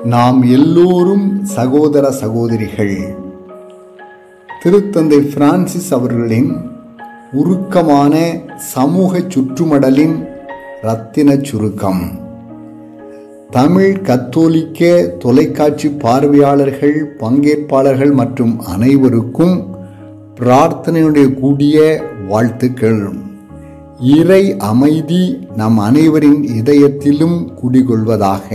நாம் எல்லோரும் சகோதர சகோதரிகள் திருத்தந்தை பிரான்சிஸ் அவர்களின் உருக்கமான சமூக சுற்றுமடலின் ரத்தின சுருக்கம் தமிழ் கத்தோலிக்க தொலைக்காட்சி பார்வையாளர்கள் பங்கேற்பாளர்கள் மற்றும் அனைவருக்கும் பிரார்த்தனையுடைய கூடிய வாழ்த்துக்கள் இறை அமைதி நம் அனைவரின் இதயத்திலும் குடிகொள்வதாக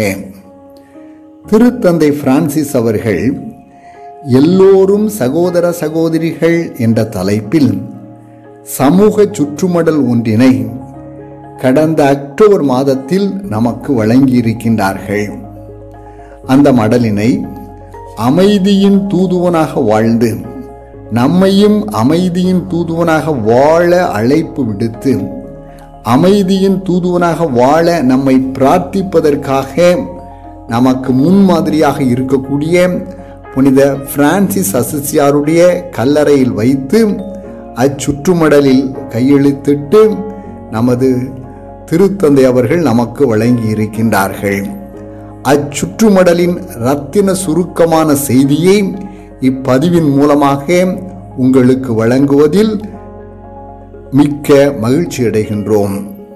திருத்தந்தை பிரான்சிஸ் அவர்கள் எல்லோரும் சகோதர சகோதரிகள் என்ற தலைப்பில் சமூக சுற்றுமடல் ஒன்றினை கடந்த அக்டோபர் மாதத்தில் நமக்கு வழங்கியிருக்கின்றார்கள் அந்த மடலினை அமைதியின் தூதுவனாக வாழ்ந்து நம்மையும் அமைதியின் தூதுவனாக வாழ அழைப்பு விடுத்து அமைதியின் தூதுவனாக வாழ நம்மை பிரார்த்திப்பதற்காக நமக்கு முன்மாதிரியாக இருக்கக்கூடிய புனித பிரான்சிஸ் அசிசியாருடைய கல்லறையில் வைத்து அச்சுற்றுமடலில் கையெழுத்திட்டு நமது திருத்தந்தை அவர்கள் நமக்கு வழங்கி இருக்கின்றார்கள் அச்சுற்றுமடலின் ரத்தின சுருக்கமான செய்தியை இப்பதிவின் மூலமாக உங்களுக்கு வழங்குவதில் மிக்க மகிழ்ச்சி அடைகின்றோம்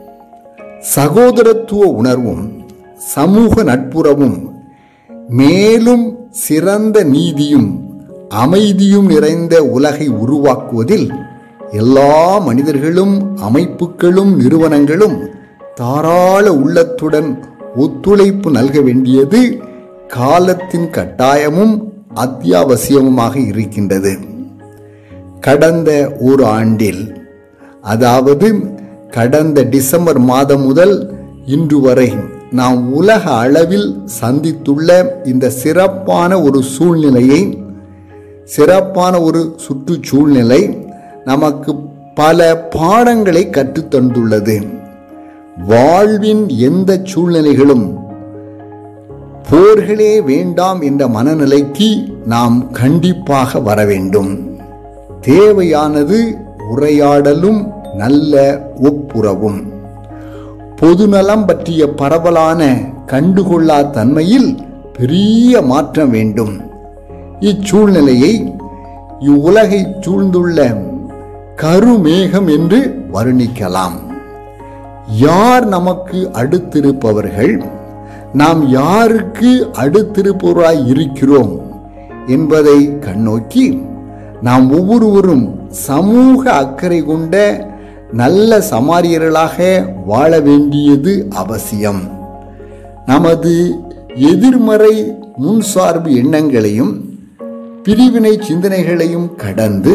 சகோதரத்துவ உணர்வும் சமூக நட்புறவும் மேலும் சிறந்த நீதியும் அமைதியும் நிறைந்த உலகை உருவாக்குவதில் எல்லா மனிதர்களும் அமைப்புகளும் நிறுவனங்களும் தாராள உள்ளத்துடன் ஒத்துழைப்பு நல்க வேண்டியது காலத்தின் கட்டாயமும் அத்தியாவசியமுமாக இருக்கின்றது கடந்த ஒரு ஆண்டில் அதாவது கடந்த டிசம்பர் மாதம் முதல் இன்று வரை நாம் உலக அளவில் சந்தித்துள்ள இந்த சிறப்பான ஒரு சூழ்நிலையை சிறப்பான ஒரு சுற்றுச்சூழ்நிலை நமக்கு பல பாடங்களை கற்றுத்தந்துள்ளது வாழ்வின் எந்த சூழ்நிலைகளும் போர்களே வேண்டாம் என்ற மனநிலைக்கு நாம் கண்டிப்பாக வர வேண்டும் தேவையானது உரையாடலும் நல்ல ஒப்புரவும் பொதுநலம் பற்றிய பரவலான கண்டுகொள்ளா தன்மையில் பெரிய மாற்றம் வேண்டும் இச்சூழ்நிலையை இவ்வுலகை சூழ்ந்துள்ள கருமேகம் என்று வர்ணிக்கலாம் யார் நமக்கு அடுத்திருப்பவர்கள் நாம் யாருக்கு அடுத்திருப்பவராய் இருக்கிறோம் என்பதை கண்ணோக்கி நாம் ஒவ்வொருவரும் சமூக அக்கறை கொண்ட நல்ல சமாரியர்களாக வாழ வேண்டியது அவசியம் நமது எதிர்மறை முன்சார்பு எண்ணங்களையும் பிரிவினை சிந்தனைகளையும் கடந்து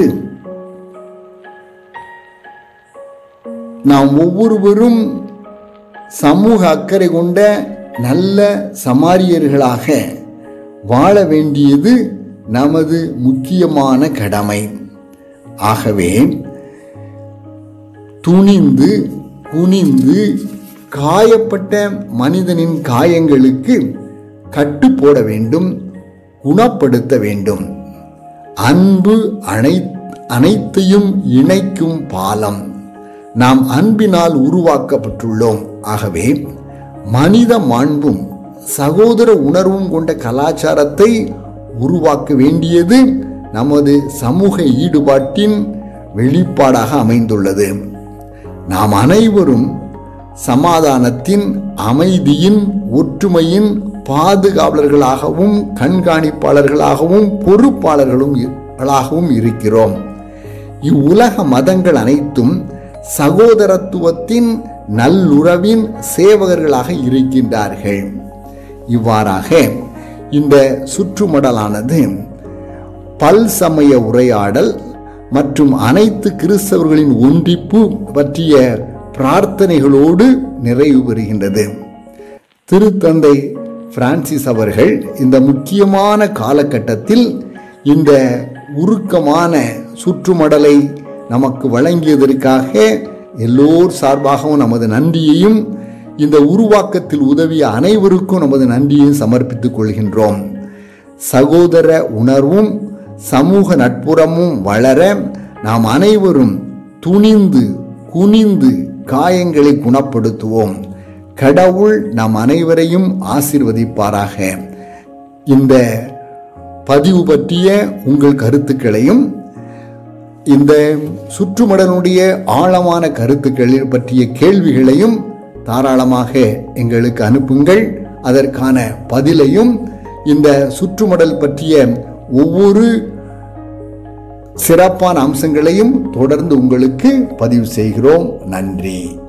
நாம் ஒவ்வொருவரும் சமூக அக்கறை கொண்ட நல்ல சமாரியர்களாக வாழ வேண்டியது நமது முக்கியமான கடமை ஆகவே துணிந்து குனிந்து காயப்பட்ட மனிதனின் காயங்களுக்கு கட்டு போட வேண்டும் குணப்படுத்த வேண்டும் அன்பு அனை அனைத்தையும் இணைக்கும் பாலம் நாம் அன்பினால் உருவாக்கப்பட்டுள்ளோம் ஆகவே மனித மாண்பும் சகோதர உணர்வும் கொண்ட கலாச்சாரத்தை உருவாக்க வேண்டியது நமது சமூக ஈடுபாட்டின் வெளிப்பாடாக அமைந்துள்ளது நாம் அனைவரும் சமாதானத்தின் அமைதியின் ஒற்றுமையின் பாதுகாவலர்களாகவும் கண்காணிப்பாளர்களாகவும் பொறுப்பாளர்களும் இருக்கிறோம் இவ்வுலக மதங்கள் அனைத்தும் சகோதரத்துவத்தின் நல்லுறவின் சேவகர்களாக இருக்கின்றார்கள் இவ்வாறாக இந்த சுற்றுமடலானது பல்சமய உரையாடல் மற்றும் அனைத்து கிறிஸ்தவர்களின் ஒன்றிப்பு பற்றிய பிரார்த்தனைகளோடு நிறைவு பெறுகின்றது திருத்தந்தை பிரான்சிஸ் அவர்கள் இந்த முக்கியமான காலகட்டத்தில் இந்த உருக்கமான சுற்றுமடலை நமக்கு வழங்கியதற்காக எல்லோர் சார்பாகவும் நமது நன்றியையும் இந்த உருவாக்கத்தில் உதவிய அனைவருக்கும் நமது நன்றியையும் சமர்ப்பித்துக் கொள்கின்றோம் சகோதர உணர்வும் சமூக நட்புறமும் வளர நாம் அனைவரும் துணிந்து குனிந்து காயங்களை குணப்படுத்துவோம் கடவுள் நம் அனைவரையும் ஆசிர்வதிப்பாராக இந்த பதிவு பற்றிய உங்கள் கருத்துக்களையும் இந்த சுற்றுமடனுடைய ஆழமான கருத்துக்களை பற்றிய கேள்விகளையும் தாராளமாக எங்களுக்கு அனுப்புங்கள் அதற்கான பதிலையும் இந்த சுற்றுமடல் பற்றிய ஒவ்வொரு சிறப்பான அம்சங்களையும் தொடர்ந்து உங்களுக்கு பதிவு செய்கிறோம் நன்றி